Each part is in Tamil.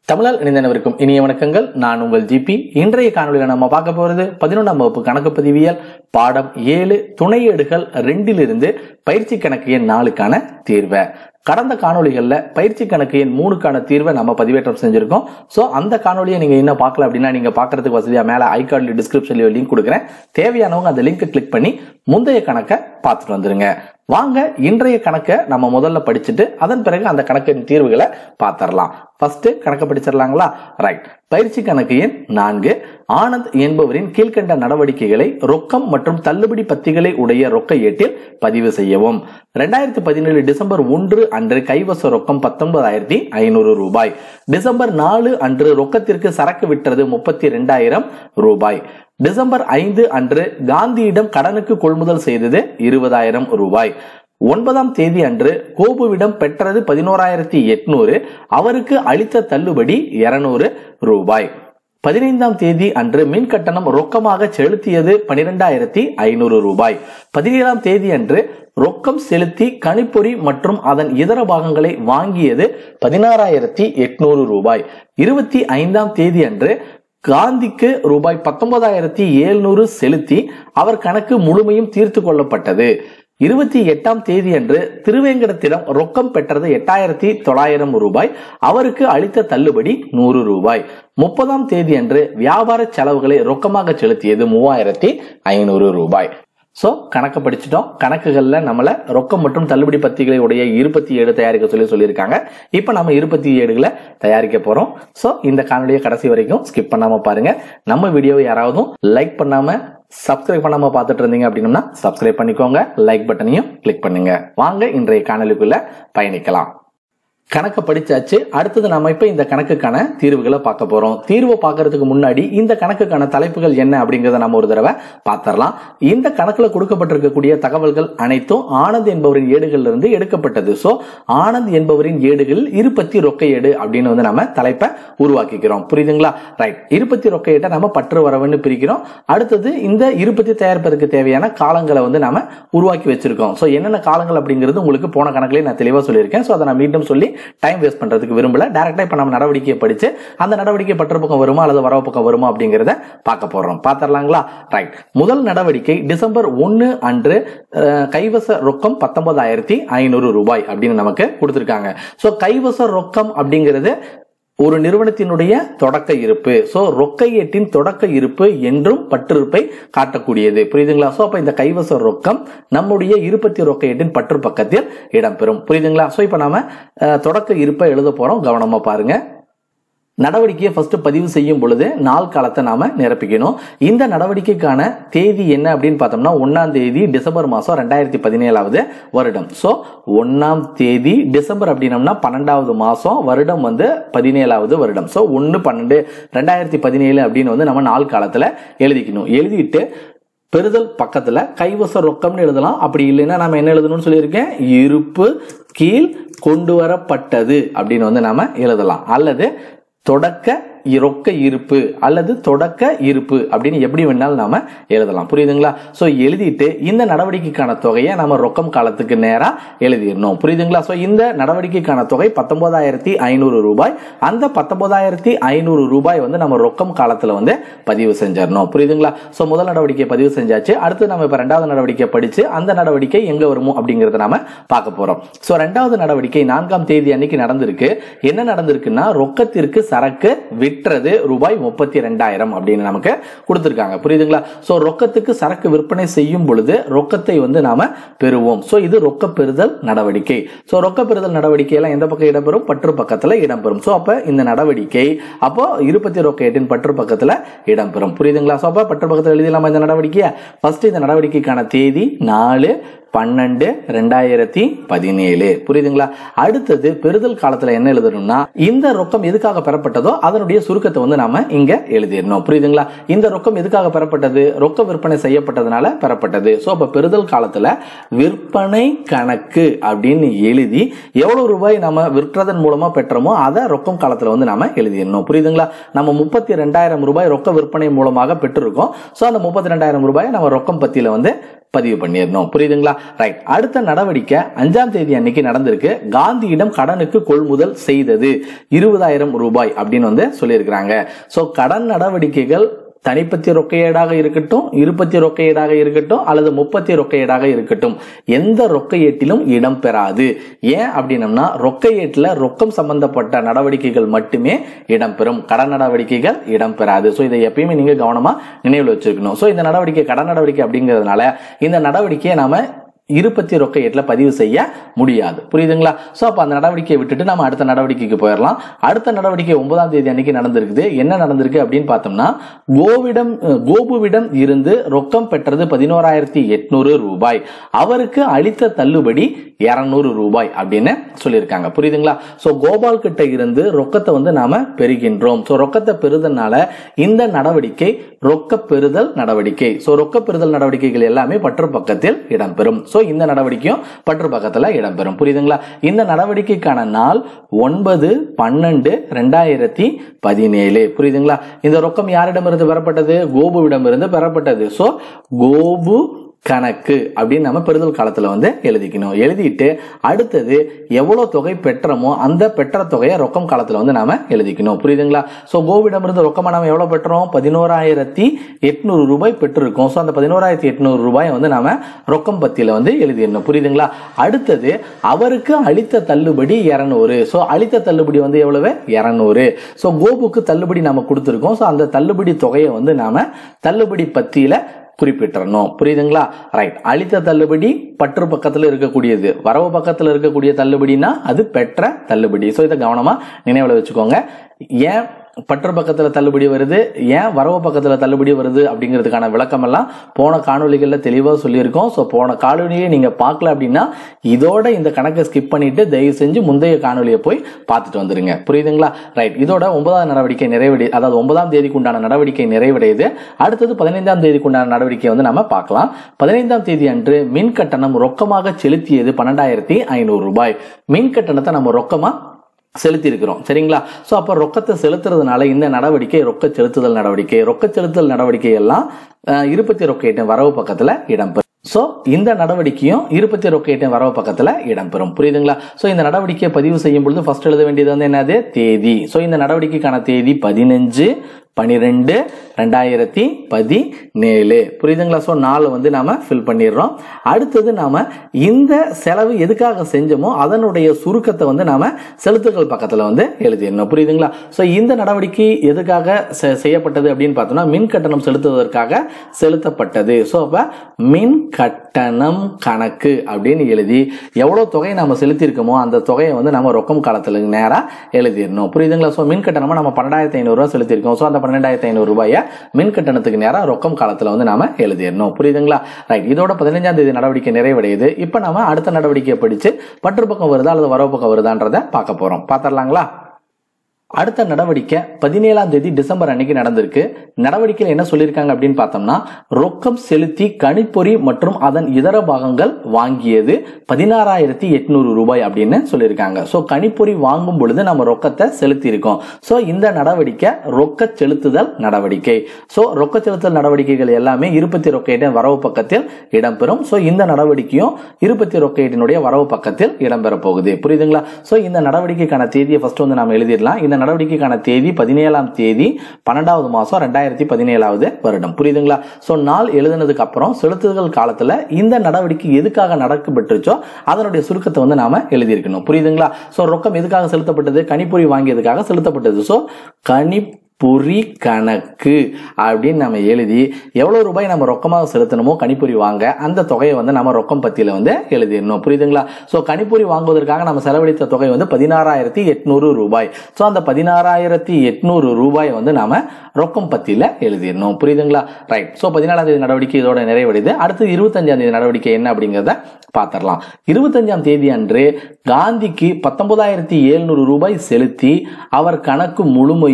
தமிழால் இணைந்தனவிற்கும் இனிய வணக்கங்கள் நான் உங்கள் ஜிபி இன்றைய காணொலியில் நம்ம பார்க்க போறது பதினொன்றாம் வகுப்பு கணக்கு பதிவியல் பாடம் ஏழு துணையேடுகள் ரெண்டிலிருந்து பயிற்சி கணக்கு எண் நாலுக்கான தீர்வை கடந்த காணொளிகள்ல பயிற்சி கணக்கு எண் மூணுக்கான தீர்வை நம்ம பதிவேற்றம் செஞ்சிருக்கோம் ஸோ அந்த காணொலியை நீங்க இன்னும் பார்க்கல அப்படின்னா நீங்க பார்க்கறதுக்கு வசதியா மேல ஐகார்ட்ல டிஸ்கிரிப்ஷன்ல லிங்க் கொடுக்குறேன் தேவையானவங்க அந்த லிங்கை கிளிக் பண்ணி முந்தைய கணக்கை பார்த்துட்டு வந்துருங்க வாங்க இன்றைய கணக்கை நம்ம முதல்ல படிச்சுட்டு அதன் பிறகு அந்த கணக்கின் தீர்வுகளை பார்த்துடலாம் ஃபர்ஸ்ட் கணக்கை படிச்சிடலாங்களா ரைட் பயிற்சி கணக்கு எண் நான்கு ஆனந்த் என்பவரின் கீழ்கண்ட நடவடிக்கைகளை ரொக்கம் மற்றும் தள்ளுபடி பத்திகளை உடைய ரொக்க ஏட்டில் பதிவு செய்யவும் ரெண்டாயிரத்தி பதினேழு டிசம்பர் ஒன்று அன்று கைவச ரொக்கம் பத்தொன்பதாயிரத்தி ஐநூறு ரூபாய் டிசம்பர் நாலு அன்று ரொக்கத்திற்கு சரக்கு விற்றது முப்பத்தி ரெண்டாயிரம் ரூபாய் டிசம்பர் ஐந்து அன்று காந்தியிடம் கடனுக்கு கொள்முதல் செய்தது இருபதாயிரம் ரூபாய் ஒன்பதாம் தேதி அன்று கோபுவிடம் பெற்றது பதினோராயிரத்தி எட்நூறு அவருக்கு அளித்த தள்ளுபடி இருநூறு ரூபாய் பதினைந்தாம் தேதி அன்று மின் கட்டணம் ரொக்கமாக செலுத்தியது பனிரெண்டாயிரத்தி ஐநூறு ரூபாய் பதினேழாம் தேதி அன்று ரொக்கம் செலுத்தி கணிப்பொறி மற்றும் அதன் இதர பாகங்களை வாங்கியது பதினாறாயிரத்தி எட்நூறு ரூபாய் இருபத்தி ஐந்தாம் தேதி அன்று காந்திக்கு ரூபாய் பத்தொன்பதாயிரத்தி எழுநூறு செலுத்தி அவர் கணக்கு முழுமையும் தீர்த்து கொள்ளப்பட்டது இருபத்தி எட்டாம் தேதி அன்று திருவேங்கடத்திடம் ரொக்கம் பெற்றது எட்டாயிரத்தி தொள்ளாயிரம் ரூபாய் அவருக்கு அளித்த தள்ளுபடி நூறு ரூபாய் முப்பதாம் தேதி அன்று வியாபார செலவுகளை ரொக்கமாக செலுத்தியது மூவாயிரத்தி ஐநூறு ரூபாய் ஸோ கணக்கு படிச்சிட்டோம் கணக்குகள்ல நம்மள ரொக்கம் மற்றும் தள்ளுபடி பத்திகளை உடைய இருபத்தி ஏழு தயாரிக்க சொல்லி சொல்லியிருக்காங்க இப்போ நம்ம இருபத்தி ஏழுகளை தயாரிக்க போறோம் ஸோ இந்த காணொலியை கடைசி வரைக்கும் ஸ்கிப் பண்ணாம பாருங்க நம்ம வீடியோவை யாராவதும் லைக் பண்ணாம சப்ஸ்கிரைப் பண்ணாம பார்த்துட்டு இருந்தீங்க அப்படின்னா சப்ஸ்கிரைப் பண்ணிக்கோங்க லைக் பட்டனையும் கிளிக் பண்ணுங்க வாங்க இன்றைய காணொலிக்குள்ள பயணிக்கலாம் கணக்கை படிச்சாச்சு அடுத்தது நாம இப்ப இந்த கணக்குக்கான தீர்வுகளை பார்க்க போறோம் தீர்வை பார்க்கறதுக்கு முன்னாடி இந்த கணக்குக்கான தலைப்புகள் என்ன அப்படிங்கறத நம்ம ஒரு தடவை பார்த்தரலாம் இந்த கணக்குல கொடுக்கப்பட்டிருக்கக்கூடிய தகவல்கள் அனைத்தும் ஆனந்த் என்பவரின் ஏடுகள்ல இருந்து எடுக்கப்பட்டது சோ ஆனந்த் என்பவரின் ஏடுகள் இருபத்தி ரொக்க ஏடு அப்படின்னு வந்து நம்ம தலைப்பை உருவாக்கிக்கிறோம் புரியுதுங்களா ரைட் இருபத்தி ரொக்க ஏட்டை நம்ம பற்று வரவுன்னு பிரிக்கிறோம் அடுத்தது இந்த இருபத்தி தயாரிப்பதற்கு தேவையான காலங்களை வந்து நாம உருவாக்கி வச்சிருக்கோம் சோ என்னென்ன காலங்கள் அப்படிங்கிறது உங்களுக்கு போன கணக்குலயே நான் தெளிவா சொல்லியிருக்கேன் சோ அதை நான் மீண்டும் சொல்லி டைம் வேஸ்ட் பண்றதுக்கு விரும்பல டேரக்டா இப்ப நம்ம நடவடிக்கையை படிச்சு அந்த நடவடிக்கை பற்று பக்கம் வருமா அல்லது வரவு பக்கம் வருமா அப்படிங்கறத பார்க்க போறோம் பாத்திரலாங்களா ரைட் முதல் நடவடிக்கை டிசம்பர் ஒன்னு அன்று அஹ், கைவச ரொக்கம் பத்தொன்பதாயிரத்தி ஐநூறு ரூபாய் அப்படின்னு நமக்கு கொடுத்திருக்காங்க சோ கைவச ரொக்கம் அப்படிங்கிறது ஒரு நிறுவனத்தினுடைய தொடக்க இருப்பு சோ ரொக்க ஏட்டின் தொடக்க இருப்பு என்றும் பற்றிருப்பை காட்டக்கூடியது புரியுதுங்களா சோ அப்ப இந்த கைவச ரொக்கம் நம்முடைய இருபத்தி ரொக்க ஏட்டின் பற்று பக்கத்தில் இடம்பெறும் புரியுதுங்களா சோ இப்ப நாம அஹ், தொடக்க இருப்பை எழுத போறோம் கவனமா பாருங்க நடவடிக்கையை ஃபர்ஸ்ட் பதிவு செய்யும் பொழுது நாள் காலத்தை நாம நிரப்பிக்கணும் இந்த நடவடிக்கைக்கான தேதி என்ன அப்படின்னு பார்த்தோம்னா ஒன்னாம் தேதி டிசம்பர் மாசம் ரெண்டாயிரத்தி பதினேழாவது வருடம் ஸோ ஒன்னாம் தேதி டிசம்பர் அப்படின்னம்னா பன்னெண்டாவது மாசம் வருடம் வந்து பதினேழாவது வருடம் ஸோ ஒன்று பன்னெண்டு ரெண்டாயிரத்தி பதினேழு அப்படின்னு வந்து நம்ம நாள் காலத்துல எழுதிக்கணும் எழுதிட்டு பெறுதல் பக்கத்துல கைவச ரொக்கம்னு எழுதலாம் அப்படி இல்லைன்னா நம்ம என்ன எழுதணும்னு சொல்லியிருக்கேன் இருப்பு கீழ் கொண்டு வரப்பட்டது அப்படின்னு வந்து நாம எழுதலாம் அல்லது தொடக்க ரொக்க இருப்பு அல்லது தொடக்க இருப்பு அப்படின்னு எப்படி வேணாலும் நாம எழுதலாம் புரியுதுங்களா சோ எழுதிட்டு இந்த நடவடிக்கைக்கான தொகையை நம்ம ரொக்கம் காலத்துக்கு நேரா எழுதிடணும் புரியுதுங்களா சோ இந்த நடவடிக்கைக்கான தொகை பத்தொன்பதாயிரத்தி ஐநூறு ரூபாய் அந்த பத்தொன்பதாயிரத்தி ஐநூறு ரூபாய் வந்து நம்ம ரொக்கம் காலத்துல வந்து பதிவு செஞ்சிடணும் புரியுதுங்களா சோ முதல் நடவடிக்கை பதிவு செஞ்சாச்சு அடுத்து நம்ம இப்ப ரெண்டாவது நடவடிக்கை படிச்சு அந்த நடவடிக்கை எங்க வருமோ அப்படிங்கறத நாம பார்க்க போறோம் சோ ரெண்டாவது நடவடிக்கை நான்காம் தேதி அன்னைக்கு நடந்திருக்கு என்ன நடந்திருக்குன்னா ரொக்கத்திற்கு சரக்கு விற்றது ரூபாய் முப்பத்தி ரெண்டாயிரம் அப்படின்னு நமக்கு கொடுத்திருக்காங்க புரியுதுங்களா சோ ரொக்கத்துக்கு சரக்கு விற்பனை செய்யும் பொழுது ரொக்கத்தை வந்து நாம பெறுவோம் சோ இது ரொக்க பெறுதல் நடவடிக்கை சோ ரொக்க பெறுதல் நடவடிக்கை எல்லாம் எந்த பக்கம் இடம்பெறும் பற்று பக்கத்துல இடம்பெறும் சோ அப்ப இந்த நடவடிக்கை அப்போ இருபத்தி ரொக்க ஏட்டின் பற்று பக்கத்துல இடம்பெறும் புரியுதுங்களா சோ அப்ப பற்று பக்கத்துல எழுதிடலாமா இந்த நடவடிக்கையை ஃபர்ஸ்ட் இந்த நடவடிக்கைக்கான தேதி நாலு பன்னெண்டு ரெண்டாயிரத்தி பதினேழு புரியுதுங்களா அடுத்தது பெறுதல் காலத்துல என்ன எழுதணும்னா இந்த ரொக்கம் எதுக்காக பெறப்பட்டதோ அதனுடைய சுருக்கத்தை வந்து நாம இங்க எழுதிடணும் புரியுதுங்களா இந்த ரொக்கம் எதுக்காக பெறப்பட்டது ரொக்க விற்பனை செய்யப்பட்டதுனால பெறப்பட்டது சோ அப்ப பெறுதல் காலத்துல விற்பனை கணக்கு அப்படின்னு எழுதி எவ்வளவு ரூபாய் நம்ம விற்றதன் மூலமா பெற்றோமோ அதை ரொக்கம் காலத்துல வந்து நாம எழுதிடணும் புரியுதுங்களா நம்ம முப்பத்தி ரெண்டாயிரம் ரூபாய் ரொக்க விற்பனை மூலமாக பெற்றிருக்கோம் சோ அந்த முப்பத்தி ரெண்டாயிரம் ரூபாயை நம்ம ரொக்கம் பத்தியில வந்து பதிவு பண்ணிடணும் புரியுதுங்களா ரைட் அடுத்த நடவடிக்கை அஞ்சாம் தேதி அன்னைக்கு நடந்திருக்கு காந்தியிடம் கடனுக்கு கொள்முதல் செய்தது இருபதாயிரம் ரூபாய் அப்படின்னு வந்து சொல்லியிருக்கிறாங்க சோ கடன் நடவடிக்கைகள் தனிப்பத்தி ரொக்கையீடாக இருக்கட்டும் இருபத்தி ரொக்கையீடாக இருக்கட்டும் அல்லது முப்பத்தி ரொக்கையீடாக இருக்கட்டும் எந்த ரொக்கையீட்டிலும் இடம் பெறாது ஏன் அப்படின்னம்னா ரொக்கையீட்டில் ரொக்கம் சம்பந்தப்பட்ட நடவடிக்கைகள் மட்டுமே இடம்பெறும் கடன் நடவடிக்கைகள் இடம்பெறாது ஸோ இதை எப்பயுமே நீங்க கவனமா நினைவில் வச்சிருக்கணும் ஸோ இந்த நடவடிக்கை கடன் நடவடிக்கை அப்படிங்கிறதுனால இந்த நடவடிக்கையை நாம இருபத்தி ரொக்க எட்டில் பதிவு செய்ய முடியாது புரியுதுங்களா ஸோ அப்போ அந்த நடவடிக்கையை விட்டுட்டு நம்ம அடுத்த நடவடிக்கைக்கு போயிடலாம் அடுத்த நடவடிக்கை ஒன்பதாம் தேதி அன்னைக்கு நடந்திருக்குது என்ன நடந்திருக்கு அப்படின்னு பார்த்தோம்னா கோவிடம் கோபுவிடம் இருந்து ரொக்கம் பெற்றது பதினோராயிரத்தி எட்நூறு ரூபாய் அவருக்கு அளித்த தள்ளுபடி இருநூறு ரூபாய் அப்படின்னு சொல்லியிருக்காங்க புரியுதுங்களா ஸோ கோபால் கிட்ட இருந்து ரொக்கத்தை வந்து நாம பெறுகின்றோம் ஸோ ரொக்கத்தை பெறுதல்னால இந்த நடவடிக்கை ரொக்க பெறுதல் நடவடிக்கை ஸோ ரொக்க பெறுதல் நடவடிக்கைகள் எல்லாமே பற்று பக்கத்தில் இடம்பெறும் ஸோ இந்த நடவடிக்கையும் பற்று பக்கத்தில் இடம்பெறும் புரியுதுங்களா இந்த நடவடிக்கைக்கான நாள் ஒன்பது பன்னெண்டு ரெண்டாயிரத்தி பதினேழு புரியுதுங்களா இந்த ரொக்கம் யாரிடமிருந்து பெறப்பட்டது கோபுவிடமிருந்து பெறப்பட்டது ஸோ கோபு கணக்கு அப்படின்னு நம்ம பெறுதல் காலத்துல வந்து எழுதிக்கணும் எழுதிட்டு அடுத்தது எவ்வளவு தொகை பெற்றோமோ அந்த பெற்ற தொகையை ரொக்கம் காலத்துல வந்து நாம எழுதிக்கணும் புரியுதுங்களா ஸோ கோவிடம் இருந்து ரொக்கமா நாம எவ்வளவு பெற்றோம் பதினோராயிரத்தி எட்நூறு ரூபாய் பெற்றிருக்கோம் ஸோ அந்த பதினோராயிரத்தி எட்நூறு ரூபாயை வந்து நாம ரொக்கம் பத்தியில வந்து எழுதிடணும் புரியுதுங்களா அடுத்தது அவருக்கு அளித்த தள்ளுபடி இரநூறு ஸோ அளித்த தள்ளுபடி வந்து எவ்வளவு இரநூறு ஸோ கோபுக்கு தள்ளுபடி நாம கொடுத்துருக்கோம் ஸோ அந்த தள்ளுபடி தொகையை வந்து நாம தள்ளுபடி பத்தியில குறிப்பிட்டுறணும் புரியுதுங்களா ரைட் அளித்த தள்ளுபடி பற்று பக்கத்தில் இருக்கக்கூடியது வரவு பக்கத்தில் இருக்கக்கூடிய தள்ளுபடினா அது பெற்ற தள்ளுபடி ஸோ இதை கவனமா நினைவில் வச்சுக்கோங்க ஏன் பற்று பக்கத்தில் தள்ளுபடி வருது ஏன் வரவு பக்கத்தில் தள்ளுபடி வருது அப்படிங்கிறதுக்கான விளக்கம் எல்லாம் போன காணொலிகளில் தெளிவாக சொல்லியிருக்கோம் ஸோ போன காணொலியை நீங்கள் பார்க்கல அப்படின்னா இதோட இந்த கணக்கை ஸ்கிப் பண்ணிட்டு தயவு செஞ்சு முந்தைய காணொலியை போய் பார்த்துட்டு வந்துருங்க புரியுதுங்களா ரைட் இதோட ஒன்பதாம் நடவடிக்கை நிறைவடை அதாவது ஒன்பதாம் தேதிக்கு உண்டான நடவடிக்கை நிறைவடையுது அடுத்தது பதினைந்தாம் தேதிக்கு உண்டான நடவடிக்கை வந்து நம்ம பார்க்கலாம் பதினைந்தாம் தேதி அன்று மின் கட்டணம் ரொக்கமாக செலுத்தியது பன்னெண்டாயிரத்தி ஐநூறு ரூபாய் மின் கட்டணத்தை நம்ம ரொக்கமா செலுத்தி இருக்கிறோம் சரிங்களா ஸோ அப்போ ரொக்கத்தை செலுத்துறதுனால இந்த நடவடிக்கை ரொக்க செலுத்துதல் நடவடிக்கை ரொக்க செலுத்துதல் நடவடிக்கை எல்லாம் அஹ், இருபத்தி ரொக்க வரவு பக்கத்தில் இடம்பெறும் ஸோ இந்த நடவடிக்கையும் இருபத்தி ரொக்க வரவு பக்கத்தில் இடம்பெறும் புரியுதுங்களா ஸோ இந்த நடவடிக்கையை பதிவு செய்யும் பொழுது ஃபர்ஸ்ட் எழுத வேண்டியது வந்து என்னது தேதி ஸோ இந்த நடவடிக்கைக்கான தேதி பதினஞ்சு பனிரெண்டு ரெண்டாயிரத்தி பதினேழு புரியுதுங்களா ஸோ நாலு வந்து நாம ஃபில் பண்ணிடுறோம் அடுத்தது நாம இந்த செலவு எதுக்காக செஞ்சோமோ அதனுடைய சுருக்கத்தை வந்து நாம செலுத்துகள் பக்கத்தில் வந்து எழுதிடணும் புரியுதுங்களா ஸோ இந்த நடவடிக்கை எதுக்காக செ- செய்யப்பட்டது அப்படின்னு பார்த்தோம்னா மின் கட்டணம் செலுத்துவதற்காக செலுத்தப்பட்டது ஸோ அப்போ மின் கட்டணம் கணக்கு அப்படின்னு எழுதி எவ்வளோ தொகை நம்ம செலுத்தியிருக்கோமோ அந்த தொகையை வந்து நம்ம ரொக்கம் காலத்தில் நேராக எழுதிடணும் புரியுதுங்களா ஸோ மின் கட்டணமா நம்ம பன்னெண்டாயிரத்தி ஐநூறுரூவா செலுத்தியிருக்கோம் ஸோ அந்த பன்னெண்டாயிரத்தி ஐநூறு ரூபாயை மின் கட்டணத்துக்கு நேராக ரொக்கம் காலத்தில் வந்து நாம எழுதிடணும் புரியுதுங்களா ரைட் இதோட பதினஞ்சாம் தேதி நடவடிக்கை நிறைவடையுது இப்போ நாம அடுத்த நடவடிக்கையை படிச்சு பற்று பக்கம் வருதா அல்லது வரவு பக்கம் வருதான்றதை பார்க்க போறோம் பார்த்துடலாங்களா அடுத்த நடவடிக்கை பதினேழாம் தேதி டிசம்பர் அன்னைக்கு நடந்திருக்கு நடவடிக்கையில் என்ன சொல்லியிருக்காங்க அப்படின்னு பார்த்தோம்னா ரொக்கம் செலுத்தி கணிப்பொறி மற்றும் அதன் இதர பாகங்கள் வாங்கியது பதினாறாயிரத்தி எட்நூறு ரூபாய் அப்படின்னு சொல்லியிருக்காங்க ஸோ கணிப்பொறி வாங்கும் பொழுது நம்ம ரொக்கத்தை செலுத்தி இருக்கோம் ஸோ இந்த நடவடிக்கை ரொக்க செலுத்துதல் நடவடிக்கை ஸோ ரொக்க செலுத்தல் நடவடிக்கைகள் எல்லாமே இருபத்தி ரொக்கையிட்ட வரவு பக்கத்தில் இடம்பெறும் ஸோ இந்த நடவடிக்கையும் இருபத்தி ரொக்கையிட்டினுடைய வரவு பக்கத்தில் இடம்பெற போகுது புரியுதுங்களா ஸோ இந்த நடவடிக்கைக்கான தேதியை ஃபர்ஸ்ட் வந்து நாம எழுதிடலாம் இந்த நடவடிக்கைக்கான தேதி பதினேழாம் தேதி பன்னெண்டாவது மாசம் ரெண்டாயிரத்தி பதினேழாவது வருடம் புரியுதுங்களா ஸோ நாள் எழுதுனதுக்கு அப்புறம் செலுத்துதல் காலத்துல இந்த நடவடிக்கை எதுக்காக நடக்கப்பட்டுருச்சோ அதனுடைய சுருக்கத்தை வந்து நாம எழுதியிருக்கணும் புரியுதுங்களா ஸோ ரொக்கம் எதுக்காக செலுத்தப்பட்டது கணிப்பொறி வாங்கியதுக்காக செலுத்தப்பட்டது ஸோ கணி பொறி கணக்கு அப்படின்னு நம்ம எழுதி எவ்வளவு ரூபாய் நம்ம ரொக்கமாக செலுத்தணுமோ கணிப்பொறி வாங்க அந்த தொகையை வந்து நம்ம ரொக்கம் பத்தியில வந்து எழுதிடணும் புரியுதுங்களா ஸோ கணிப்பொறி வாங்குவதற்காக நம்ம செலவழித்த தொகை வந்து பதினாறாயிரத்தி எட்நூறு ரூபாய் ஸோ அந்த பதினாறாயிரத்தி எட்நூறு ரூபாயை வந்து நாம ரொக்கம் பத்தியில எழுதிடணும் புரியுதுங்களா ரைட் ஸோ பதினாலாம் தேதி நடவடிக்கை இதோட நிறைவடையுது அடுத்து இருபத்தஞ்சாம் தேதி நடவடிக்கை என்ன அப்படிங்கிறத பார்த்துடலாம் இருபத்தஞ்சாம் தேதி அன்று காந்திக்கு பத்தொன்பதாயிரத்தி எழுநூறு ரூபாய் செலுத்தி அவர் கணக்கு முழுமையும்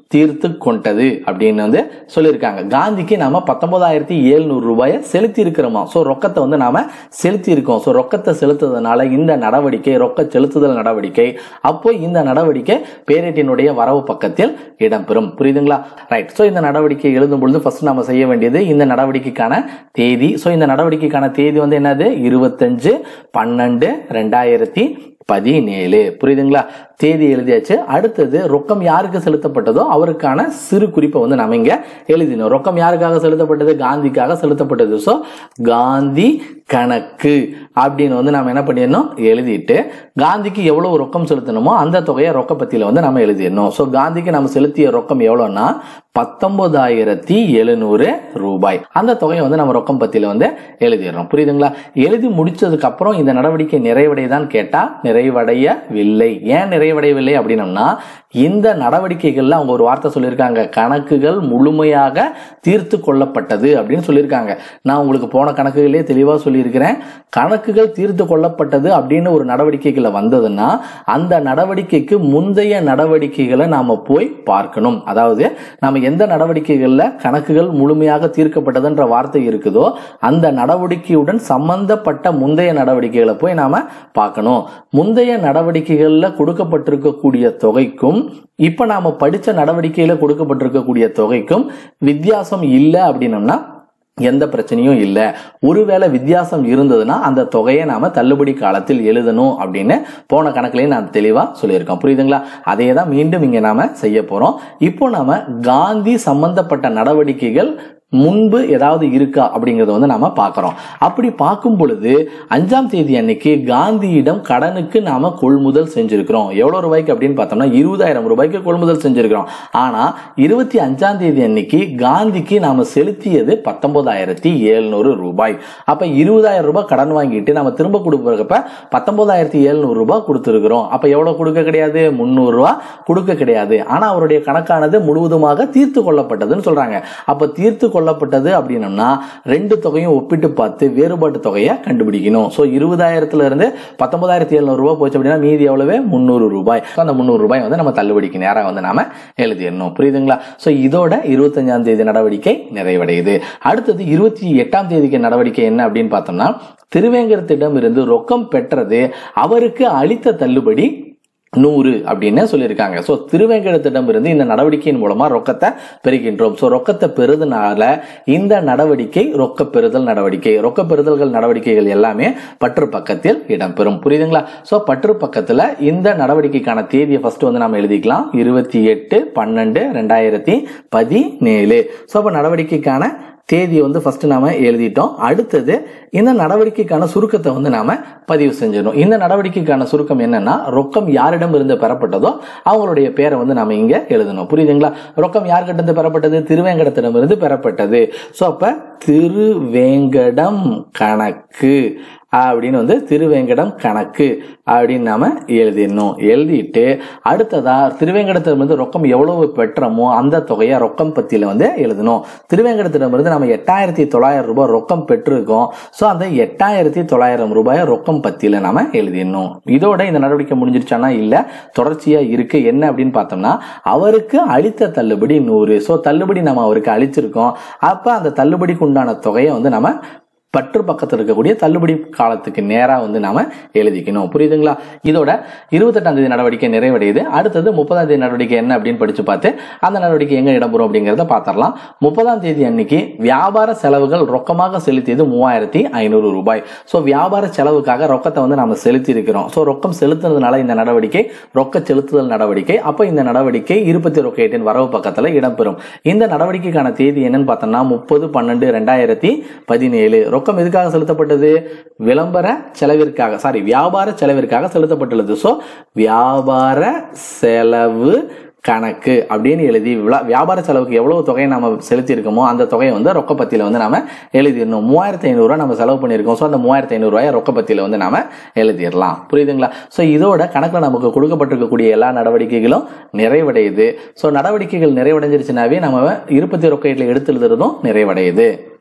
தீர்த்து கொண்டது அப்படின்னு வந்து சொல்லியிருக்காங்க காந்திக்கு நாம பத்தொன்பதாயிரத்தி எழுநூறு ரூபாயை செலுத்தி இருக்கிறோமா ஸோ ரொக்கத்தை வந்து நாம செலுத்தி இருக்கோம் ஸோ ரொக்கத்தை செலுத்துறதுனால இந்த நடவடிக்கை ரொக்க செலுத்துதல் நடவடிக்கை அப்போ இந்த நடவடிக்கை பேரேட்டினுடைய வரவு பக்கத்தில் இடம்பெறும் புரியுதுங்களா ரைட் ஸோ இந்த நடவடிக்கை எழுதும் பொழுது ஃபர்ஸ்ட் நம்ம செய்ய வேண்டியது இந்த நடவடிக்கைக்கான தேதி ஸோ இந்த நடவடிக்கைக்கான தேதி வந்து என்னது இருபத்தஞ்சு பன்னெண்டு ரெண்டாயிரத்தி பதினேழு புரியுதுங்களா தேதி எழுதியாச்சு அடுத்தது ரொக்கம் யாருக்கு செலுத்தப்பட்டதோ அவருக்கான சிறு குறிப்பை வந்து நம்ம இங்க எழுதினோம் ரொக்கம் யாருக்காக செலுத்தப்பட்டது காந்திக்காக செலுத்தப்பட்டது ஸோ காந்தி கணக்கு அப்படின்னு வந்து நம்ம என்ன பண்ணிடணும் எழுதிட்டு காந்திக்கு எவ்வளவு ரொக்கம் செலுத்தணுமோ அந்த தொகையை ரொக்க பத்தியில வந்து நம்ம எழுதிடணும் ஸோ காந்திக்கு நம்ம செலுத்திய ரொக்கம் எவ்வளோன்னா பத்தொன்பதாயிரத்தி எழுநூறு ரூபாய் அந்த தொகையை வந்து நம்ம ரொக்கம் பத்தியில வந்து எழுதிடுறோம் புரியுதுங்களா எழுதி முடிச்சதுக்கு அப்புறம் இந்த நடவடிக்கை நிறைவடையதான் கேட்டா நிறைவடையவில்லை ஏன் நிறைவடையவில்லை அப்படின்னம்னா இந்த நடவடிக்கைகள்ல அவங்க ஒரு வார்த்தை சொல்லியிருக்காங்க கணக்குகள் முழுமையாக தீர்த்து கொள்ளப்பட்டது அப்படின்னு சொல்லியிருக்காங்க நான் உங்களுக்கு போன கணக்குகளே தெளிவாக சொல்லியிருக்கிறேன் கணக்குகள் தீர்த்து கொள்ளப்பட்டது அப்படின்னு ஒரு நடவடிக்கைகளை வந்ததுன்னா அந்த நடவடிக்கைக்கு முந்தைய நடவடிக்கைகளை நாம போய் பார்க்கணும் அதாவது நாம எந்த நடவடிக்கைகள்ல கணக்குகள் முழுமையாக தீர்க்கப்பட்டதுன்ற வார்த்தை இருக்குதோ அந்த நடவடிக்கையுடன் சம்பந்தப்பட்ட முந்தைய நடவடிக்கைகளை போய் நாம பார்க்கணும் முந்தைய நடவடிக்கைகள்ல கொடுக்கப்பட்டிருக்கக்கூடிய தொகைக்கும் இப்ப நாம படிச்ச நடவடிக்கையில கொடுக்கப்பட்டிருக்கக்கூடிய தொகைக்கும் வித்தியாசம் இல்லை அப்படின்னம்னா எந்த பிரச்சனையும் இல்லை ஒருவேளை வித்தியாசம் இருந்ததுன்னா அந்த தொகையை நாம தள்ளுபடி காலத்தில் எழுதணும் அப்படின்னு போன கணக்குலயே நான் தெளிவா சொல்லியிருக்கோம் புரியுதுங்களா அதே தான் மீண்டும் இங்க நாம செய்ய போறோம் இப்போ நாம காந்தி சம்பந்தப்பட்ட நடவடிக்கைகள் முன்பு ஏதாவது இருக்கா அப்படிங்கறத வந்து நாம பார்க்கிறோம் அப்படி பார்க்கும் பொழுது அஞ்சாம் தேதி அன்னைக்கு காந்தியிடம் கடனுக்கு நாம கொள்முதல் செஞ்சிருக்கிறோம் எவ்வளவு ரூபாய்க்கு அப்படின்னு பார்த்தோம்னா இருபதாயிரம் ரூபாய்க்கு கொள்முதல் செஞ்சிருக்கிறோம் ஆனா இருபத்தி அஞ்சாம் தேதி அன்னைக்கு காந்திக்கு நாம செலுத்தியது பத்தொன்பதாயிரத்தி எழுநூறு ரூபாய் அப்ப இருபதாயிரம் ரூபாய் கடன் வாங்கிட்டு நம்ம திரும்ப கொடுப்பறப்ப பத்தொன்பதாயிரத்தி எழுநூறு ரூபாய் கொடுத்துருக்கிறோம் அப்ப எவ்வளவு கொடுக்க கிடையாது முந்நூறு ரூபாய் கொடுக்க கிடையாது ஆனா அவருடைய கணக்கானது முழுவதுமாக தீர்த்து கொள்ளப்பட்டதுன்னு சொல்றாங்க அப்ப தீர்த்து கொள்ளப்பட்டது அப்படின்னம்னா ரெண்டு தொகையும் ஒப்பிட்டு பார்த்து வேறுபாட்டு தொகையை கண்டுபிடிக்கணும் ஸோ இருபதாயிரத்துல இருந்து பத்தொன்பதாயிரத்தி எழுநூறு ரூபாய் போச்சு அப்படின்னா மீதி எவ்வளவு முந்நூறு ரூபாய் So, அந்த முந்நூறு ரூபாய் வந்து நம்ம தள்ளுபடிக்கு நேராக வந்து நாம எழுதிடணும் புரியுதுங்களா ஸோ இதோட இருபத்தஞ்சாம் தேதி நடவடிக்கை நிறைவடையுது அடுத்தது இருபத்தி எட்டாம் தேதிக்கு நடவடிக்கை என்ன அப்படின்னு பார்த்தோம்னா திருவேங்கரத்திடம் இருந்து ரொக்கம் பெற்றது அவருக்கு அளித்த தள்ளுபடி நூறு அப்படின்னு சொல்லியிருக்காங்க ஸோ திருவேங்கடத்திடம் இருந்து இந்த நடவடிக்கையின் மூலமா ரொக்கத்தை பெறுகின்றோம் ஸோ ரொக்கத்தை பெறுதுனால இந்த நடவடிக்கை ரொக்க பெறுதல் நடவடிக்கை ரொக்க பெறுதல்கள் நடவடிக்கைகள் எல்லாமே பற்று பக்கத்தில் இடம்பெறும் புரியுதுங்களா ஸோ பற்று பக்கத்துல இந்த நடவடிக்கைக்கான தேதியை ஃபர்ஸ்ட் வந்து நம்ம எழுதிக்கலாம் இருபத்தி எட்டு பன்னெண்டு ரெண்டாயிரத்தி பதினேழு ஸோ அப்போ நடவடிக்கைக்கான தேதியை வந்து ஃபர்ஸ்ட் நாம எழுதிட்டோம் அடுத்தது இந்த நடவடிக்கைக்கான சுருக்கத்தை வந்து நாம பதிவு செஞ்சிடணும் இந்த நடவடிக்கைக்கான சுருக்கம் என்னன்னா ரொக்கம் யாரிடம் இருந்து பெறப்பட்டதோ அவங்களுடைய பேரை வந்து நாம இங்க எழுதணும் புரியுதுங்களா ரொக்கம் யார்கிட்ட இருந்து பெறப்பட்டது திருவேங்கடத்திடம் இருந்து பெறப்பட்டது ஸோ அப்ப திருவேங்கடம் கணக்கு அப்படின்னு வந்து திருவேங்கடம் கணக்கு அப்படின்னு நாம எழுதிடணும் எழுதிட்டு அடுத்ததா திருவேங்கடத்திலிருந்து ரொக்கம் எவ்வளவு பெற்றமோ அந்த தொகையை ரொக்கம் பத்தியில வந்து எழுதணும் திருவேங்கடத்திடமிருந்து நம்ம எட்டாயிரத்தி தொள்ளாயிரம் ரூபாய் ரொக்கம் பெற்றிருக்கோம் ஸோ அந்த எட்டாயிரத்தி தொள்ளாயிரம் ரூபாயை ரொக்கம் பத்தியில நாம எழுதிடணும் இதோட இந்த நடவடிக்கை முடிஞ்சிருச்சானா இல்ல தொடர்ச்சியா இருக்கு என்ன அப்படின்னு பார்த்தோம்னா அவருக்கு அளித்த தள்ளுபடி நூறு ஸோ தள்ளுபடி நம்ம அவருக்கு அளிச்சிருக்கோம் அப்ப அந்த தள்ளுபடிக்கு உண்டான தொகையை வந்து நம்ம பற்று பக்கத்தில் இருக்கக்கூடிய தள்ளுபடி காலத்துக்கு நேராக வந்து நாம எழுதிக்கணும் புரியுதுங்களா இதோட இருபத்தெட்டாம் தேதி நடவடிக்கை நிறைவடையுது அடுத்தது முப்பதாம் தேதி நடவடிக்கை என்ன அப்படின்னு படிச்சு பார்த்து அந்த நடவடிக்கை எங்க இடம்பெறும் அப்படிங்கிறத பார்த்துடலாம் முப்பதாம் தேதி அன்னைக்கு வியாபார செலவுகள் ரொக்கமாக செலுத்தியது மூவாயிரத்தி ஐநூறு ரூபாய் ஸோ வியாபார செலவுக்காக ரொக்கத்தை வந்து நாம செலுத்தி இருக்கிறோம் ஸோ ரொக்கம் செலுத்துனதுனால இந்த நடவடிக்கை ரொக்க செலுத்துதல் நடவடிக்கை அப்போ இந்த நடவடிக்கை இருபத்தி ரொக்கேட்டின் வரவு பக்கத்தில் இடம்பெறும் இந்த நடவடிக்கைக்கான தேதி என்னன்னு பார்த்தோம்னா முப்பது பன்னெண்டு ரெண்டாயிரத்தி பதினேழு ரொக்கம் எதுக்காக செலுத்தப்பட்டது விளம்பர செலவிற்காக சாரி வியாபார செலவிற்காக செலுத்தப்பட்டுள்ளது ஸோ வியாபார செலவு கணக்கு அப்படின்னு எழுதி விளா- வியாபார செலவுக்கு எவ்வளவு தொகையை நம்ம செலுத்தியிருக்கோமோ அந்த தொகையை வந்து ரொக்கப்பத்தியில வந்து நாம எழுதிடணும் மூவாயிரத்தி ஐநூறுரூவா நம்ம செலவு பண்ணியிருக்கோம் ஸோ அந்த மூவாயிரத்தி ஐநூறுரூவாயை ரொக்கப்பத்தியில வந்து நாம எழுதிடலாம் புரியுதுங்களா ஸோ இதோட கணக்கில் நமக்கு கொடுக்கப்பட்டிருக்கக்கூடிய எல்லா நடவடிக்கைகளும் நிறைவடையுது ஸோ நடவடிக்கைகள் நிறைவடைஞ்சிருச்சுனாவே நம்ம இருபத்தி ரொக்கையில் எடுத்து எழுதுறதும் நிறைவடையுது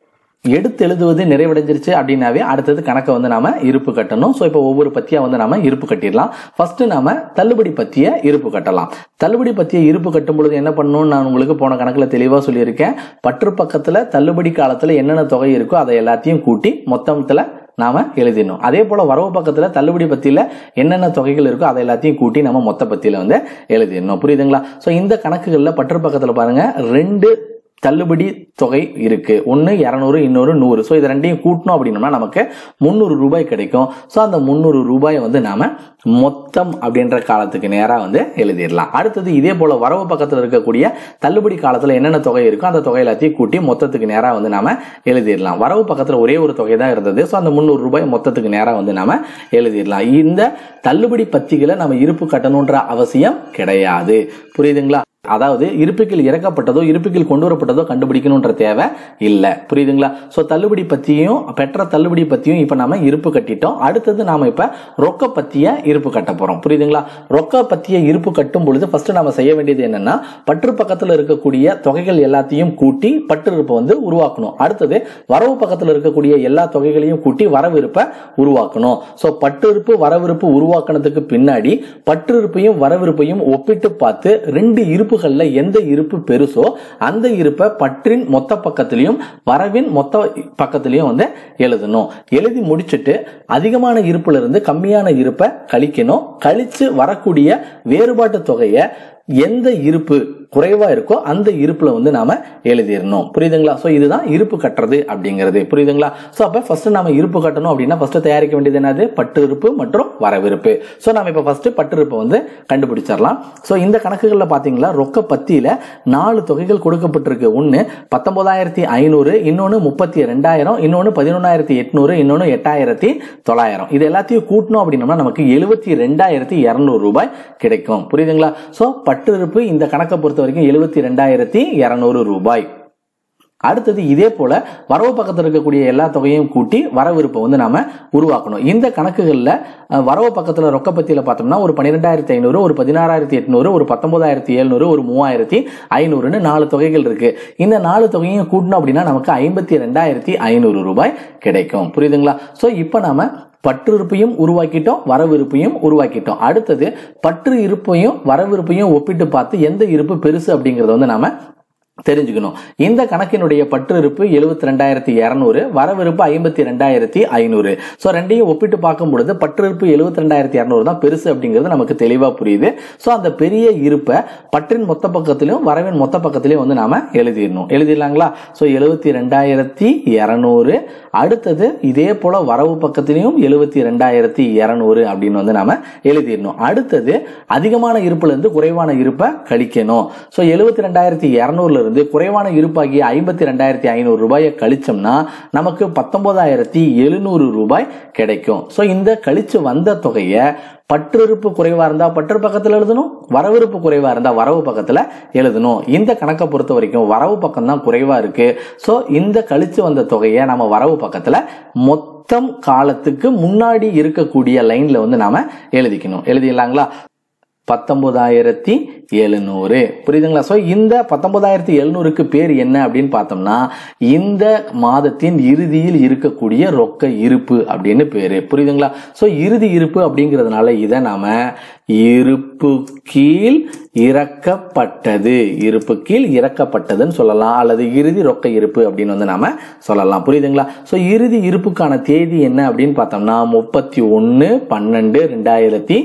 எடுத்து எழுதுவது நிறைவடைஞ்சிருச்சு அப்படின்னாவே அடுத்தது கணக்கை வந்து நாம இருப்பு கட்டணும் ஸோ இப்போ ஒவ்வொரு பத்தியா வந்து நாம இருப்பு கட்டிடலாம் ஃபர்ஸ்ட் நாம தள்ளுபடி பத்திய இருப்பு கட்டலாம் தள்ளுபடி பத்திய இருப்பு கட்டும் பொழுது என்ன பண்ணணும்னு நான் உங்களுக்கு போன கணக்குல தெளிவா சொல்லியிருக்கேன் பற்று பக்கத்துல தள்ளுபடி காலத்துல என்னென்ன தொகை இருக்கோ அதை எல்லாத்தையும் கூட்டி மொத்தத்துல நாம எழுதிடணும் அதே போல வரவு பக்கத்துல தள்ளுபடி பத்தியில என்னென்ன தொகைகள் இருக்கோ அதை எல்லாத்தையும் கூட்டி நம்ம மொத்த பத்தியில வந்து எழுதிடணும் புரியுதுங்களா ஸோ இந்த கணக்குகள்ல பற்று பக்கத்துல பாருங்க ரெண்டு தள்ளுபடி தொகை இருக்கு ஒன்று இரநூறு இன்னொரு நூறு ஸோ இது ரெண்டையும் கூட்டணும் அப்படின்னோம்னா நமக்கு முந்நூறு ரூபாய் கிடைக்கும் ஸோ அந்த முந்நூறு ரூபாயை வந்து நாம மொத்தம் அப்படின்ற காலத்துக்கு நேராக வந்து எழுதிடலாம் அடுத்தது இதே போல வரவு பக்கத்தில் இருக்கக்கூடிய தள்ளுபடி காலத்தில் என்னென்ன தொகை இருக்கோ அந்த தொகை எல்லாத்தையும் கூட்டி மொத்தத்துக்கு நேராக வந்து நாம எழுதிடலாம் வரவு பக்கத்தில் ஒரே ஒரு தொகை தான் இருந்தது ஸோ அந்த முந்நூறு ரூபாய் மொத்தத்துக்கு நேராக வந்து நாம எழுதிடலாம் இந்த தள்ளுபடி பத்திகளை நம்ம இருப்பு கட்டணுன்ற அவசியம் கிடையாது புரியுதுங்களா அதாவது இருப்புக்கில் இறக்கப்பட்டதோ இருப்புக்கில் கொண்டு வரப்பட்டதோ கண்டுபிடிக்கணுன்ற தேவை இல்லை புரியுதுங்களா ஸோ தள்ளுபடி பத்தியும் பெற்ற தள்ளுபடி பத்தியும் இப்போ நாம இருப்பு கட்டிட்டோம் அடுத்தது நாம இப்ப ரொக்க பத்திய இருப்பு கட்ட போறோம் புரியுதுங்களா ரொக்க பத்திய இருப்பு கட்டும் பொழுது ஃபர்ஸ்ட் நாம செய்ய வேண்டியது என்னன்னா பற்று பக்கத்தில் இருக்கக்கூடிய தொகைகள் எல்லாத்தையும் கூட்டி பற்று இருப்பை வந்து உருவாக்கணும் அடுத்தது வரவு பக்கத்தில் இருக்கக்கூடிய எல்லா தொகைகளையும் கூட்டி வரவு இருப்பை உருவாக்கணும் ஸோ பற்று இருப்பு வரவிருப்பு உருவாக்குனதுக்கு பின்னாடி பற்று இருப்பையும் வரவிருப்பையும் ஒப்பிட்டு பார்த்து ரெண்டு இருப்பு இருப்புகள்ல எந்த இருப்பு பெருசோ அந்த இருப்பை பற்றின் மொத்த பக்கத்திலையும் வரவின் மொத்த பக்கத்திலையும் வந்து எழுதணும் எழுதி முடிச்சுட்டு அதிகமான இருப்புல இருந்து கம்மியான இருப்பை கழிக்கணும் கழிச்சு வரக்கூடிய வேறுபாட்டு தொகையை எந்த இருப்பு குறைவா இருக்கோ அந்த இருப்புல வந்து நாம எழுதிடணும் புரியுதுங்களா சோ இதுதான் இருப்பு கட்டுறது அப்படிங்கிறது புரியுதுங்களா சோ அப்ப ஃபர்ஸ்ட் நாம இருப்பு கட்டணும் அப்படின்னா ஃபர்ஸ்ட் தயாரிக்க வேண்டியது என்னது பட்டு இருப்பு மற்றும் வரவிருப்பு சோ நாம இப்ப ஃபர்ஸ்ட் பட்டு இருப்பை வந்து கண்டுபிடிச்சிடலாம் சோ இந்த கணக்குகள்ல பாத்தீங்களா ரொக்க பத்தியில நாலு தொகைகள் கொடுக்கப்பட்டிருக்கு ஒன்னு பத்தொன்பதாயிரத்தி ஐநூறு இன்னொன்னு முப்பத்தி ரெண்டாயிரம் இன்னொன்னு பதினொன்னாயிரத்தி எட்நூறு இன்னொன்னு எட்டாயிரத்தி தொள்ளாயிரம் இது எல்லாத்தையும் கூட்டணும் அப்படின்னம்னா நமக்கு எழுபத்தி ரெண்டாயிரத்தி இருநூறு ரூபாய் கிடைக்கும் புரியுதுங்களா சோ பட்டு இருப்பு இந்த கணக்கை பொறுத்த வரைக்கும் எழுபத்தி ரெண்டாயிரத்தி இருநூறு ரூபாய் அடுத்தது இதே போல வரவு பக்கத்தில் இருக்கக்கூடிய எல்லா தொகையும் கூட்டி வரவிருப்பை வந்து நாம உருவாக்கணும் இந்த கணக்குகளில் வரவு பக்கத்தில் ரொக்க பத்தியில பார்த்தோம்னா ஒரு பன்னிரெண்டாயிரத்தி ஐநூறு ஒரு பதினாறாயிரத்தி எட்நூறு ஒரு பத்தொன்பதாயிரத்தி எழுநூறு ஒரு மூவாயிரத்தி ஐநூறுன்னு நாலு தொகைகள் இருக்கு இந்த நாலு தொகையும் கூட்டணும் அப்படின்னா நமக்கு ஐம்பத்தி ரெண்டாயிரத்தி ஐநூறு ரூபாய் கிடைக்கும் புரியுதுங்களா ஸோ இப்போ நாம பற்று இருப்பையும் உருவாக்கிட்டோம் வரவிருப்பையும் உருவாக்கிட்டோம் அடுத்தது பற்று இருப்பையும் வரவிருப்பையும் ஒப்பிட்டு பார்த்து எந்த இருப்பு பெருசு அப்படிங்கறத வந்து நாம தெரிஞ்சுக்கணும் இந்த கணக்கினுடைய பற்று இருப்பு எழுபத்தி ரெண்டாயிரத்தி இரநூறு வரவிருப்பு ஐம்பத்தி ரெண்டாயிரத்தி ஐநூறு ஸோ ரெண்டையும் ஒப்பிட்டு பார்க்கும் பொழுது பற்று இருப்பு எழுபத்தி ரெண்டாயிரத்தி இரநூறு தான் பெருசு அப்படிங்கிறது நமக்கு தெளிவாக புரியுது ஸோ அந்த பெரிய இருப்பை பற்றின் மொத்த பக்கத்திலையும் வரவின் மொத்த பக்கத்திலையும் வந்து நாம எழுதிடணும் எழுதிடலாங்களா ஸோ எழுபத்தி ரெண்டாயிரத்தி இரநூறு அடுத்தது இதே போல வரவு பக்கத்திலையும் எழுபத்தி ரெண்டாயிரத்தி இரநூறு அப்படின்னு வந்து நாம எழுதிடணும் அடுத்தது அதிகமான இருப்புல இருந்து குறைவான இருப்பை கழிக்கணும் ஸோ எழுபத்தி ரெண்டாயிரத்தி இரநூறுல இருந்து குறைவான இருப்பாகிய ஐம்பத்தி ரெண்டாயிரத்தி ஐநூறு ரூபாயை கழிச்சோம்னா நமக்கு பத்தொன்பதாயிரத்தி எழுநூறு ரூபாய் கிடைக்கும் ஸோ இந்த கழிச்சு வந்த தொகையை பற்றிருப்பு குறைவா இருந்தா பற்று பக்கத்துல எழுதணும் வரவிருப்பு குறைவா இருந்தா வரவு பக்கத்துல எழுதணும் இந்த கணக்கை பொறுத்த வரைக்கும் வரவு பக்கம் தான் குறைவா இருக்கு ஸோ இந்த கழிச்சு வந்த தொகையை நம்ம வரவு பக்கத்துல மொத்தம் காலத்துக்கு முன்னாடி இருக்கக்கூடிய லைன்ல வந்து நாம எழுதிக்கணும் எழுதிடலாங்களா பத்தொன்பதாயிரத்தி எழுநூறு புரியுதுங்களா ஸோ இந்த பத்தொன்பதாயிரத்தி எழுநூறுக்கு பேர் என்ன அப்படின்னு பார்த்தோம்னா இந்த மாதத்தின் இறுதியில் இருக்கக்கூடிய ரொக்க இருப்பு அப்படின்னு பேரு புரியுதுங்களா ஸோ இறுதி இருப்பு அப்படிங்கிறதுனால இதை நாம இருப்பு கீழ் இறக்கப்பட்டது இருப்பு கீழ் இறக்கப்பட்டதுன்னு சொல்லலாம் அல்லது இறுதி ரொக்க இருப்பு அப்படின்னு வந்து நாம சொல்லலாம் புரியுதுங்களா ஸோ இறுதி இருப்புக்கான தேதி என்ன அப்படின்னு பார்த்தோம்னா முப்பத்தி ஒன்று பன்னெண்டு ரெண்டாயிரத்தி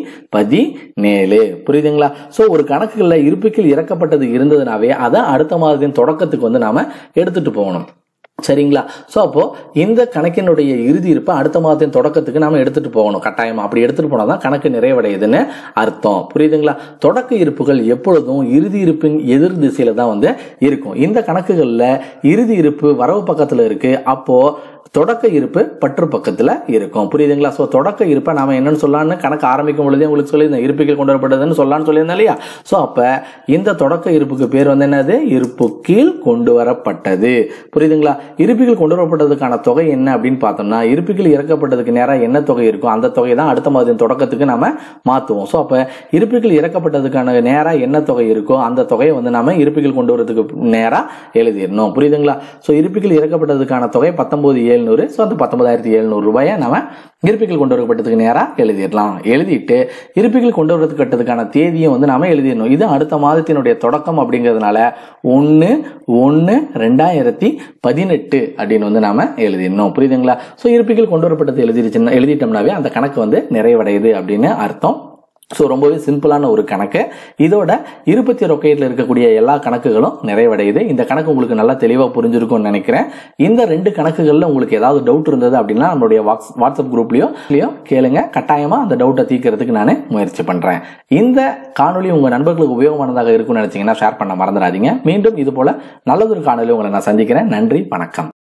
பதினேழு புரியுதுங்களா ஸோ ஒரு கணக்குகளில் இருப்புக்கில் இறக்கப்பட்டது இருந்ததுனாவே அதை அடுத்த மாதத்தின் தொடக்கத்துக்கு வந்து நாம எடுத்துட்டு போகணும் சரிங்களா ஸோ அப்போ இந்த கணக்கினுடைய இறுதி இருப்பை அடுத்த மாதத்தின் தொடக்கத்துக்கு நாம எடுத்துட்டு போகணும் கட்டாயம் அப்படி எடுத்துட்டு போனால் தான் கணக்கு நிறைவடையுதுன்னு அர்த்தம் புரியுதுங்களா தொடக்க இருப்புகள் எப்பொழுதும் இறுதி இருப்பின் எதிர் திசையில தான் வந்து இருக்கும் இந்த கணக்குகளில் இறுதி இருப்பு வரவு பக்கத்தில் இருக்கு அப்போ தொடக்க இருப்பு பற்று பக்கத்துல இருக்கும் புரியுதுங்களா ஸோ தொடக்க இருப்பை நாம என்னன்னு சொல்லலாம்னு கணக்கு ஆரம்பிக்கும் பொழுதே உங்களுக்கு சொல்லியிருந்தேன் இருப்புகள் கொண்டு வரப்பட்டதுன்னு சொல்லலாம்னு சொல்லியிருந்தேன் இல்லையா ஸோ அப்ப இந்த தொடக்க இருப்புக்கு பேர் வந்து என்னது இருப்பு கீழ் கொண்டு வரப்பட்டது புரியுதுங்களா இருப்புகள் கொண்டு வரப்பட்டதுக்கான தொகை என்ன அப்படின்னு பார்த்தோம்னா இருப்புகள் இறக்கப்பட்டதுக்கு நேரம் என்ன தொகை இருக்கோ அந்த தொகை தான் அடுத்த மாதத்தின் தொடக்கத்துக்கு நாம மாத்துவோம் ஸோ அப்ப இருப்புகள் இறக்கப்பட்டதுக்கான நேரா என்ன தொகை இருக்கோ அந்த தொகையை வந்து நாம இருப்புகள் கொண்டு வரதுக்கு நேரா எழுதிடணும் புரியுதுங்களா ஸோ இருப்புகள் இறக்கப்பட்டதுக்கான தொகை பத்தொன்பது ஏழ்நூறு ஸோ அந்த பத்தொன்பதாயிரத்தி எழுநூறு ரூபாயை நம்ம இருப்புகள் கொண்டு வரப்பட்டதுக்கு நேராக எழுதிடலாம் எழுதிட்டு இருப்புகள் கொண்டு வரதுக்கட்டதுக்கான தேதியும் வந்து நாம எழுதிடணும் இது அடுத்த மாதத்தினுடைய தொடக்கம் அப்படிங்கிறதுனால ஒன்று ஒன்று ரெண்டாயிரத்தி பதினெட்டு அப்படின்னு வந்து நாம எழுதிடணும் புரியுதுங்களா ஸோ இருப்புகள் கொண்டு வரப்பட்டது எழுதிருச்சுன்னா எழுதிட்டோம்னாவே அந்த கணக்கு வந்து நிறைவடையுது அப்படின்னு அர்த்தம் ஸோ ரொம்பவே சிம்பிளான ஒரு கணக்கு இதோட இருபத்தி ரொக்கையில் இருக்கக்கூடிய எல்லா கணக்குகளும் நிறைவடையுது இந்த கணக்கு உங்களுக்கு நல்லா தெளிவாக புரிஞ்சிருக்கும்னு நினைக்கிறேன் இந்த ரெண்டு கணக்குகளில் உங்களுக்கு ஏதாவது டவுட் இருந்தது அப்படின்னா நம்மளுடைய வாட்ஸ் வாட்ஸ்அப் குரூப்லையோ இல்லையோ கேளுங்க கட்டாயமாக அந்த டவுட்டை தீர்க்கறதுக்கு நான் முயற்சி பண்ணுறேன் இந்த காணொலி உங்கள் நண்பர்களுக்கு உபயோகமானதாக இருக்கும்னு நினச்சிங்கன்னா ஷேர் பண்ண மறந்துடாதீங்க மீண்டும் இது போல நல்லதொரு காணொலி உங்களை நான் சந்திக்கிறேன் நன்றி வணக்கம்